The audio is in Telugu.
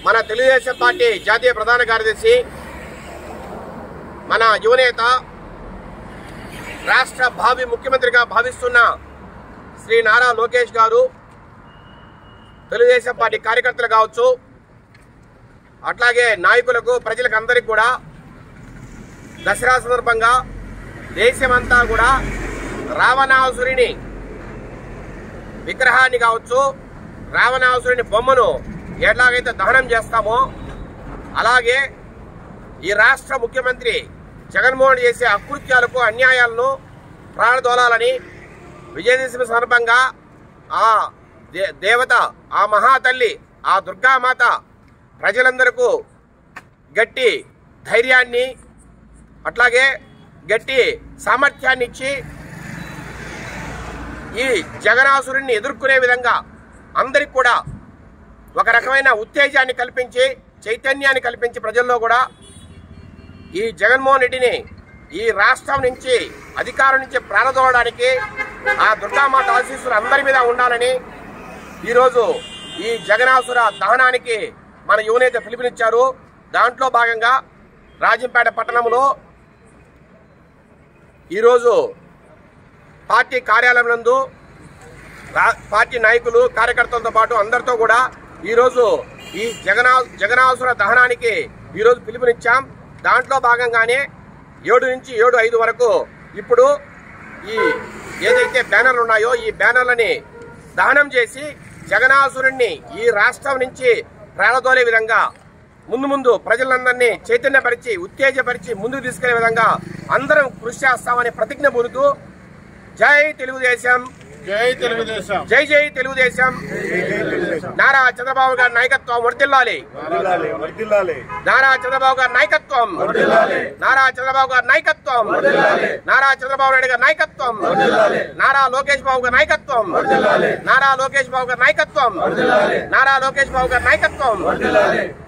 మన తెలుగుదేశం పార్టీ జాతీయ ప్రధాన కార్యదర్శి మన యువనేత రాష్ట్ర భావి ముఖ్యమంత్రిగా భావిస్తున్న శ్రీ నారా లోకేష్ గారు తెలుగుదేశం పార్టీ కార్యకర్తలు కావచ్చు అట్లాగే నాయకులకు ప్రజలకు అందరికీ కూడా దసరా సందర్భంగా దేశమంతా కూడా రావణాసురుని విగ్రహాన్ని కావచ్చు రావణాసురుని బొమ్మను ఎట్లాగైతే దహనం చేస్తామో అలాగే ఈ రాష్ట్ర ముఖ్యమంత్రి జగన్మోహన్ చేసే అకృత్యాలకు అన్యాయాలను ప్రాణదోలాలని విజయదశమి సందర్భంగా ఆ దే- దేవత ఆ మహాతల్లి ఆ దుర్గామాత ప్రజలందరకు గట్టి ధైర్యాన్ని అట్లాగే గట్టి సామర్థ్యాన్ని ఇచ్చి ఈ జగనాసురుణ్ణి ఎదుర్కొనే విధంగా అందరికి కూడా ఒక రకమైన ఉత్తేజాన్ని కల్పించి చైతన్యాన్ని కల్పించి ప్రజల్లో కూడా ఈ జగన్మోహన్ రెడ్డిని ఈ రాష్ట్రం నుంచి అధికారం నుంచి ప్రాణదోవడానికి ఆ దుర్గామాత ఆశీస్సులు అందరి మీద ఉండాలని ఈరోజు ఈ జగనాసుర దహనానికి మన యువనేత పిలుపునిచ్చారు దాంట్లో భాగంగా రాజంపేట పట్టణంలో ఈరోజు పార్టీ కార్యాలయం నందు రా- పార్టీ నాయకులు కార్యకర్తలతో పాటు అందరితో కూడా ఈరోజు ఈ జగనా జగనాసుర దహనానికి ఈరోజు పిలుపునిచ్చాం దాంట్లో భాగంగానే ఏడు నుంచి ఏడు ఐదు వరకు ఇప్పుడు ఈ ఏదైతే బ్యానర్లు ఉన్నాయో ఈ బ్యానర్లని దహనం చేసి జగనాసురుణ్ణి ఈ రాష్ట్రం నుంచి ప్రాణదోలే విధంగా ముందు ముందు ప్రజలందరినీ చైతన్యపరిచి ఉత్తేజపరిచి ముందుకు తీసుకెళ్లే విధంగా అందరం కృషి చేస్తామని ప్రతిజ్ఞ పొందుతూ జై తెలుగుదేశం జై తెలుగుదేశం జై జై తెలుగుదేశం నారా చంద్రబాబు గారి నాయకత్వం వర్దిల్లాలి వర్ధిల్లాలి, వర్ధిల్లాలి. నారా చంద్రబాబు గారి నాయకత్వం నారా చంద్రబాబు గారి నాయకత్వం నారా చంద్రబాబు నాయుడు గారి నాయకత్వం నారా లోకేష్ బాబు గారి నాయకత్వం నారా లోకేష్ బాబు గారి నాయకత్వం నారా లోకేష్ బాబు గారి నాయకత్వం